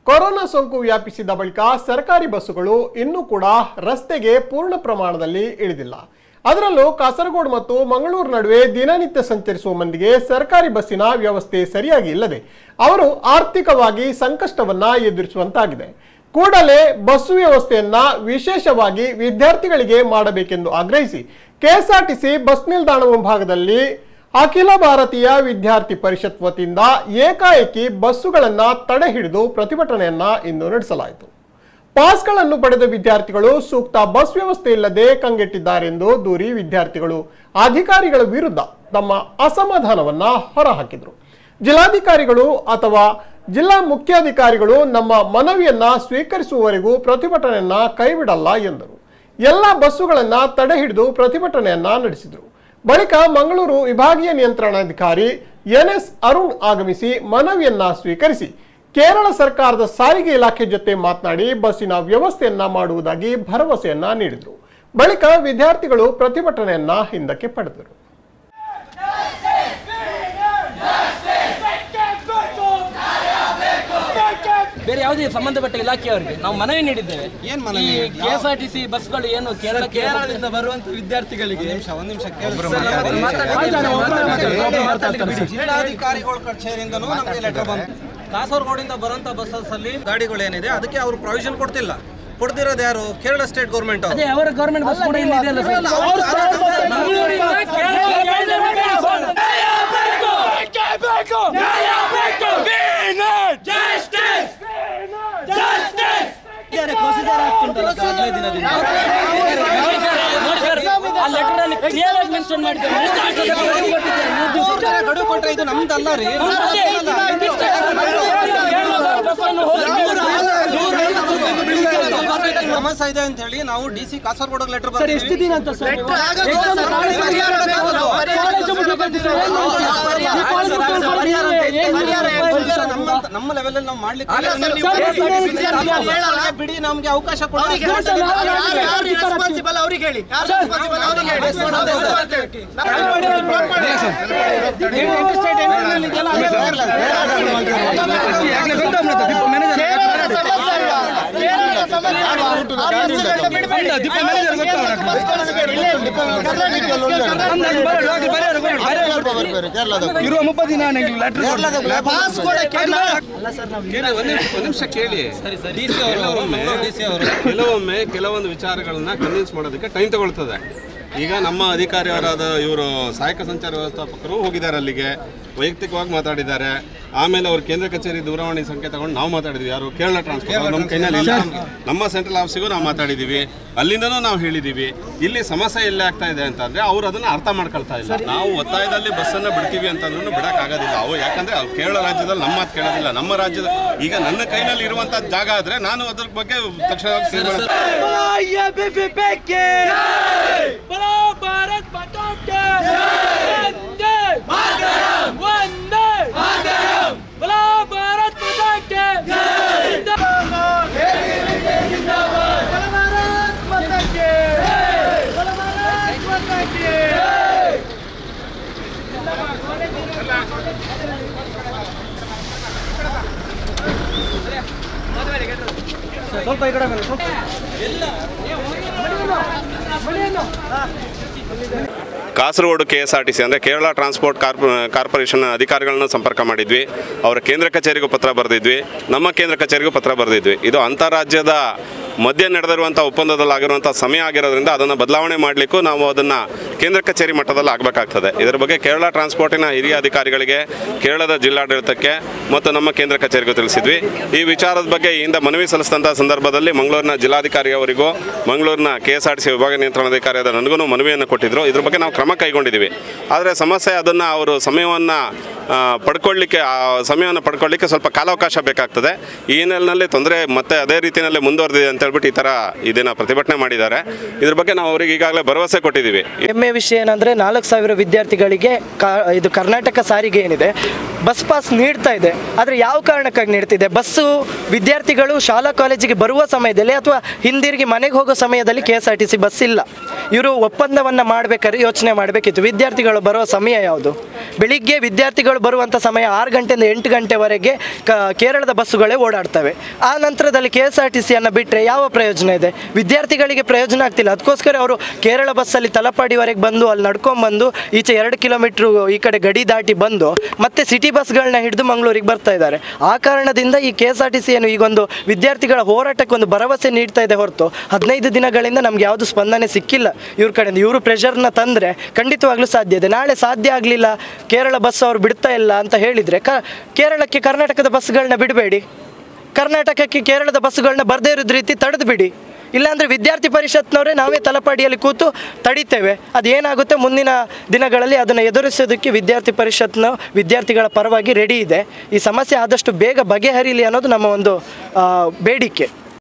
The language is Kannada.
ಕೊರೋನಾ ಸೋಂಕು ವ್ಯಾಪಿಸಿದ ಬಳಿಕ ಸರ್ಕಾರಿ ಬಸ್ಸುಗಳು ಇನ್ನೂ ಕೂಡ ರಸ್ತೆಗೆ ಪೂರ್ಣ ಪ್ರಮಾಣದಲ್ಲಿ ಇಳಿದಿಲ್ಲ ಅದರಲ್ಲೂ ಕಾಸರಗೋಡು ಮತ್ತು ಮಂಗಳೂರು ನಡುವೆ ದಿನನಿತ್ಯ ಸಂಚರಿಸುವ ಮಂದಿಗೆ ಸರ್ಕಾರಿ ಬಸ್ಸಿನ ವ್ಯವಸ್ಥೆ ಸರಿಯಾಗಿ ಇಲ್ಲದೆ ಅವರು ಆರ್ಥಿಕವಾಗಿ ಸಂಕಷ್ಟವನ್ನ ಎದುರಿಸುವಂತಾಗಿದೆ ಕೂಡಲೇ ಬಸ್ಸು ವ್ಯವಸ್ಥೆಯನ್ನ ವಿಶೇಷವಾಗಿ ವಿದ್ಯಾರ್ಥಿಗಳಿಗೆ ಮಾಡಬೇಕೆಂದು ಆಗ್ರಹಿಸಿ ಕೆಎಸ್ಆರ್ಟಿಸಿ ಬಸ್ ನಿಲ್ದಾಣ ಮುಂಭಾಗದಲ್ಲಿ ಅಖಿಲ ಭಾರತೀಯ ವಿದ್ಯಾರ್ಥಿ ಪರಿಷತ್ ವತಿಯಿಂದ ಏಕಾಏಕಿ ಬಸ್ಸುಗಳನ್ನ ತಡೆ ಹಿಡಿದು ಪ್ರತಿಭಟನೆಯನ್ನ ಇಂದು ನಡೆಸಲಾಯಿತು ಪಾಸ್ಗಳನ್ನು ಪಡೆದ ವಿದ್ಯಾರ್ಥಿಗಳು ಸೂಕ್ತ ಬಸ್ ವ್ಯವಸ್ಥೆ ಇಲ್ಲದೆ ಕಂಗೆಟ್ಟಿದ್ದಾರೆಂದು ದೂರಿ ವಿದ್ಯಾರ್ಥಿಗಳು ಅಧಿಕಾರಿಗಳ ವಿರುದ್ಧ ತಮ್ಮ ಅಸಮಾಧಾನವನ್ನ ಹೊರಹಾಕಿದರು ಜಿಲ್ಲಾಧಿಕಾರಿಗಳು ಅಥವಾ ಜಿಲ್ಲಾ ಮುಖ್ಯಾಧಿಕಾರಿಗಳು ನಮ್ಮ ಮನವಿಯನ್ನ ಸ್ವೀಕರಿಸುವವರೆಗೂ ಪ್ರತಿಭಟನೆಯನ್ನ ಕೈಬಿಡಲ್ಲ ಎಂದರು ಎಲ್ಲ ಬಸ್ಸುಗಳನ್ನ ತಡೆ ಹಿಡಿದು ಪ್ರತಿಭಟನೆಯನ್ನ ನಡೆಸಿದರು ಬಳಿಕ ಮಂಗಳೂರು ವಿಭಾಗೀಯ ನಿಯಂತ್ರಣಾಧಿಕಾರಿ ಎನ್ಎಸ್ ಅರುಣ್ ಆಗಮಿಸಿ ಮನವಿಯನ್ನ ಸ್ವೀಕರಿಸಿ ಕೇರಳ ಸರ್ಕಾರದ ಸಾರಿಗೆ ಇಲಾಖೆ ಜೊತೆ ಮಾತನಾಡಿ ಬಸ್ಸಿನ ವ್ಯವಸ್ಥೆಯನ್ನ ಮಾಡುವುದಾಗಿ ಭರವಸೆಯನ್ನ ನೀಡಿದರು ಬಳಿಕ ವಿದ್ಯಾರ್ಥಿಗಳು ಪ್ರತಿಭಟನೆಯನ್ನ ಹಿಂದಕ್ಕೆ ಪಡೆದರು ಬೇರೆ ಯಾವುದೇ ಸಂಬಂಧಪಟ್ಟ ಇಲಾಖೆಯವರಿಗೆ ನಾವು ಮನವಿ ನೀಡಿದ್ದೇವೆ ಏನ್ ಮನವಿ? ಈ K S R T C ಬಸ್ಗಳು ಏನು ಕೇರಳಕ್ಕೆ ಕೇರಳದಿಂದ ಬರುವಂತ ವಿದ್ಯಾರ್ಥಿಗಳಿಗೆ ನಿಮಿಷ ಒಂದ್ ನಿಮಿಷ ಜಿಲ್ಲಾಧಿಕಾರಿಗಳ ಕಚೇರಿಯಿಂದನೂ ನಮಗೆ ಲೆಟರ್ ಬಂತು ಕಾಸರಗೋಡಿಂದ ಬರುವಂತ ಬಸ್ಸಸ್ ಅಲ್ಲಿ ಗಾಡಿಗಳೇನಿದೆ ಅದಕ್ಕೆ ಅವರು ಪ್ರಾವಿಷನ್ ಕೊಡ್ತಿಲ್ಲ ಕೊಡ್ತಿರೋದು ಯಾರು ಕೇರಳ ಸ್ಟೇಟ್ ಗೌರ್ಮೆಂಟ್ ಅದೇ ಅವರ ಗವರ್ಮೆಂಟ್ ಬಸ್ ಕೂಡ ಇಲ್ಲಿ ಇದೆಯಲ್ಲ ಸರ್ ಮಂಗಳೂರಿಂದ ಕೇರಳಕ್ಕೆ ನೋಡಿ ಸರ್, ಆ ಲೆಟರ್ ಅಲ್ಲಿ ಕ್ಲಿಯರ್ ಆಗಿ ಮೆನ್ಷನ್ ಮಾಡಿದ್ದಾರೆ ಗಡುವು ಕೊಟ್ರೆ ಇದು ನಮ್ದಲ್ಲ ರೀ ಸಮಸ್ಯೆ ಇದೆ ಅಂತ ಹೇಳಿ ನಾವು ಡಿ ಸಿ ಕಾಸರಗೋಡ್ ಲೆಟರ್ ಎಷ್ಟು ದಿನ ಅಂತ ನಮ್ಮ ಲೆವೆಲ್ ಅಲ್ಲಿ ನಾವು ಮಾಡ್ಲಿಕ್ಕೆ ಬಿಡಿ ನಮ್ಗೆ ಅವಕಾಶ ಕೊಡಿ ಇರುವ ಮುಪ್ಪತ್ತು ದಿನ ನನಗೆ ಲೆಟರ್ ಒಂದು ನಿಮಿಷ ಕೇಳಿ ಕೆಲವೊಮ್ಮೆ ಕೆಲವೊಮ್ಮೆ ಕೆಲವೊಂದು ವಿಚಾರಗಳನ್ನ ಕನ್ವಿನ್ಸ್ ಮಾಡೋದಕ್ಕೆ ಟೈಮ್ ತಗೊಳ್ತದೆ ಈಗ ನಮ್ಮ ಅಧಿಕಾರಿಯವರಾದ ಇವರು ಸಹಾಯಕ ಸಂಚಾರ ವ್ಯವಸ್ಥಾಪಕರು ಹೋಗಿದ್ದಾರೆ ಅಲ್ಲಿಗೆ ವೈಯಕ್ತಿಕವಾಗಿ ಮಾತಾಡಿದ್ದಾರೆ ಆಮೇಲೆ ಅವ್ರ ಕೇಂದ್ರ ಕಚೇರಿ ದೂರವಾಣಿ ಸಂಖ್ಯೆ ತಗೊಂಡು ನಾವು ಮಾತಾಡಿದ್ವಿ ಯಾರು ಕೇರಳ ಟ್ರಾನ್ಸ್ಫರ್ ನಮ್ಮ ಕೈನಲ್ಲಿ ಇಲ್ಲ ನಮ್ಮ ಸೆಂಟ್ರಲ್ ಆಫೀಸಿಗೂ ನಾವು ಮಾತಾಡಿದ್ದೀವಿ ಅಲ್ಲಿಂದನೂ ನಾವು ಹೇಳಿದ್ದೀವಿ ಇಲ್ಲಿ ಸಮಸ್ಯೆ ಎಲ್ಲೇ ಆಗ್ತಾ ಇದೆ ಅಂತಂದ್ರೆ ಅವ್ರು ಅದನ್ನ ಅರ್ಥ ಮಾಡ್ಕೊಳ್ತಾ ಇಲ್ಲ ನಾವು ಒತ್ತಾಯದಲ್ಲಿ ಬಸ್ಸನ್ನು ಬಿಡ್ತೀವಿ ಅಂತಂದ್ರೂ ಬಿಡಕ್ಕಾಗೋದಿಲ್ಲ ಅವು ಯಾಕಂದ್ರೆ ಅವ್ರು ಕೇರಳ ರಾಜ್ಯದಲ್ಲಿ ನಮ್ಮ ಮಾತು ಕೇಳೋದಿಲ್ಲ ನಮ್ಮ ರಾಜ್ಯದ ಈಗ ನನ್ನ ಕೈನಲ್ಲಿ ಇರುವಂತ ಜಾಗ ಆದ್ರೆ ನಾನು ಅದ್ರ ಬಗ್ಗೆ ತಕ್ಷಣವಾಗಿ ತೀರ್ಮಾನ Kasaragod K S R T C ಅಂದರೆ ಕೇರಳ ಟ್ರಾನ್ಸ್ಪೋರ್ಟ್ ಕಾರ್ಪ ಕಾರ್ಪೊರೇಷನ್ ಅಧಿಕಾರಿಗಳನ್ನ ಸಂಪರ್ಕ ಮಾಡಿದ್ವಿ ಅವರ ಕೇಂದ್ರ ಕಚೇರಿಗೂ ಪತ್ರ ಬರೆದಿದ್ವಿ ನಮ್ಮ ಕೇಂದ್ರ ಕಚೇರಿಗೂ ಪತ್ರ ಬರೆದಿದ್ವಿ ಇದು ಅಂತಾರಾಜ್ಯದ ಮಧ್ಯೆ ನಡೆದಿರುವಂಥ ಒಪ್ಪಂದದಲ್ಲಿ ಆಗಿರುವಂಥ ಸಮಯ ಆಗಿರೋದ್ರಿಂದ ಅದನ್ನು ಬದಲಾವಣೆ ಮಾಡಲಿಕ್ಕೂ ನಾವು ಅದನ್ನು ಕೇಂದ್ರ ಕಚೇರಿ ಮಟ್ಟದಲ್ಲಿ ಆಗಬೇಕಾಗ್ತದೆ ಇದರ ಬಗ್ಗೆ ಕೇರಳ ಟ್ರಾನ್ಸ್ಪೋರ್ಟಿನ ಹಿರಿಯ ಅಧಿಕಾರಿಗಳಿಗೆ ಕೇರಳದ ಜಿಲ್ಲಾಡಳಿತಕ್ಕೆ ಮತ್ತು ನಮ್ಮ ಕೇಂದ್ರ ಕಚೇರಿಗೂ ತಿಳಿಸಿದ್ವಿ ಈ ವಿಚಾರದ ಬಗ್ಗೆ ಈ ಹಿಂದೆ ಮನವಿ ಸಲ್ಲಿಸಿದಂಥ ಸಂದರ್ಭದಲ್ಲಿ ಮಂಗಳೂರಿನ ಜಿಲ್ಲಾಧಿಕಾರಿ ಅವರಿಗೂ ಮಂಗಳೂರಿನ K S R T C ವಿಭಾಗ ನಿಯಂತ್ರಣಾಧಿಕಾರಿಯಾದ ನನಗೂ ಮನವಿಯನ್ನು ಕೊಟ್ಟಿದ್ದರು ಇದ್ರ ಬಗ್ಗೆ ನಾವು ಕ್ರಮ ಕೈಗೊಂಡಿದ್ದೀವಿ ಆದರೆ ಸಮಸ್ಯೆ ಅದನ್ನು ಅವರು ಸಮಯವನ್ನು ಪಡ್ಕೊಳ್ಳಿಕ್ಕೆ ಆ ಸಮಯವನ್ನು ಪಡ್ಕೊಳ್ಳಿಕ್ಕೆ ಸ್ವಲ್ಪ ಕಾಲಾವಕಾಶ ಬೇಕಾಗ್ತದೆ ಈ ಹಿನ್ನೆಲೆಯಲ್ಲಿ ತೊಂದರೆ ಮತ್ತೆ ಅದೇ ರೀತಿಯಲ್ಲಿ ಮುಂದುವರೆದಿದೆ ಅಂತ ಹೇಳ್ಬಿಟ್ಟು ಈ ಥರ ಇದನ್ನ ಪ್ರತಿಭಟನೆ ಮಾಡಿದ್ದಾರೆ ಇದ್ರ ಬಗ್ಗೆ ನಾವು ಅವರಿಗೆ ಈಗಾಗಲೇ ಭರವಸೆ ಕೊಟ್ಟಿದ್ದೀವಿ ಹೆಮ್ಮೆ ವಿಷಯ ಏನಂದರೆ ನಾಲ್ಕು ಸಾವಿರ ವಿದ್ಯಾರ್ಥಿಗಳಿಗೆ ಕಾ ಇದು ಕರ್ನಾಟಕ ಸಾರಿಗೆ ಏನಿದೆ ಬಸ್ ಪಾಸ್ ನೀಡ್ತಾ ಇದೆ ಆದರೆ ಯಾವ ಕಾರಣಕ್ಕಾಗಿ ನೀಡ್ತಿದೆ ಬಸ್ಸು ವಿದ್ಯಾರ್ಥಿಗಳು ಶಾಲಾ ಕಾಲೇಜಿಗೆ ಬರುವ ಸಮಯದಲ್ಲಿ ಅಥವಾ ಹಿಂದಿರುಗಿ ಮನೆಗೆ ಹೋಗೋ ಸಮಯದಲ್ಲಿ K S R T C bus ಇಲ್ಲ ಇವರು ಒಪ್ಪಂದವನ್ನು ಮಾಡಬೇಕಾದ್ರೆ ಯೋಚನೆ ಮಾಡಬೇಕಿತ್ತು ವಿದ್ಯಾರ್ಥಿಗಳು ಬರುವ ಸಮಯ ಯಾವುದು ಬೆಳಿಗ್ಗೆ ವಿದ್ಯಾರ್ಥಿಗಳು ಬರುವಂಥ ಸಮಯ ಆರು ಗಂಟೆಯಿಂದ ಎಂಟು ಗಂಟೆವರೆಗೆ ಕ ಕೇರಳದ ಬಸ್ಸುಗಳೇ ಓಡಾಡ್ತವೆ ಆ ನಂತರದಲ್ಲಿ ಕೆ ಎಸ್ ಆರ್ ಟಿ ಸಿಯನ್ನು ಬಿಟ್ಟರೆ ಯಾವ ಪ್ರಯೋಜನ ಇದೆ ವಿದ್ಯಾರ್ಥಿಗಳಿಗೆ ಪ್ರಯೋಜನ ಆಗ್ತಿಲ್ಲ ಅದಕ್ಕೋಸ್ಕರ ಅವರು ಕೇರಳ ಬಸ್ಸಲ್ಲಿ ತಲಪಾಡಿವರೆಗೆ ಬಂದು ಅಲ್ಲಿ ನಡ್ಕೊಂಡ್ಬಂದು ಈಚೆ ಎರಡು ಕಿಲೋಮೀಟ್ರು ಈ ಕಡೆ ಗಡಿ ದಾಟಿ ಬಂದು ಮತ್ತೆ ಸಿಟಿ ಬಸ್ಗಳನ್ನ ಹಿಡಿದು ಮಂಗಳೂರಿಗೆ ಬರ್ತಾ ಇದ್ದಾರೆ ಆ ಕಾರಣದಿಂದ ಈ K S R T C ಏನು ಈಗೊಂದು ವಿದ್ಯಾರ್ಥಿಗಳ ಹೋರಾಟಕ್ಕೆ ಒಂದು ಭರವಸೆ ನೀಡ್ತಾ ಇದೆ ಹೊರತು ಹದಿನೈದು ದಿನಗಳಿಂದ ನಮ್ಗೆ ಯಾವುದು ಸ್ಪಂದನೆ ಸಿಕ್ಕಿಲ್ಲ ಇವ್ರ ಕಡೆಯಿಂದ ಇವರು ಪ್ರೆಷರ್ನ ತಂದರೆ ಖಂಡಿತವಾಗ್ಲೂ ಸಾಧ್ಯ ಇದೆ ನಾಳೆ ಸಾಧ್ಯ ಆಗಲಿಲ್ಲ ಕೇರಳ ಬಸ್ ಅವರು ಬಿಡ್ತಾ ಇಲ್ಲ ಅಂತ ಹೇಳಿದರೆ ಕ ಕೇರಳಕ್ಕೆ ಕರ್ನಾಟಕದ ಬಸ್ಗಳನ್ನ ಬಿಡಬೇಡಿ ಕರ್ನಾಟಕಕ್ಕೆ ಕೇರಳದ ಬಸ್ಗಳನ್ನ ಬರದೇ ಇರೋದ್ ರೀತಿ ತಡೆದು ಬಿಡಿ ಇಲ್ಲಾಂದರೆ ವಿದ್ಯಾರ್ಥಿ ಪರಿಷತ್ನವರೇ ನಾವೇ ತಲಪಾಡಿಯಲ್ಲಿ ಕೂತು ತಡಿತೇವೆ ಅದೇನಾಗುತ್ತೆ ಮುಂದಿನ ದಿನಗಳಲ್ಲಿ ಅದನ್ನು ಎದುರಿಸೋದಕ್ಕೆ ವಿದ್ಯಾರ್ಥಿ ಪರಿಷತ್ನ ವಿದ್ಯಾರ್ಥಿಗಳ ಪರವಾಗಿ ರೆಡಿ ಇದೆ ಈ ಸಮಸ್ಯೆ ಆದಷ್ಟು ಬೇಗ ಬಗೆಹರಿಲಿ ಅನ್ನೋದು ನಮ್ಮ ಒಂದು ಆ, ಬೇಡಿಕೆ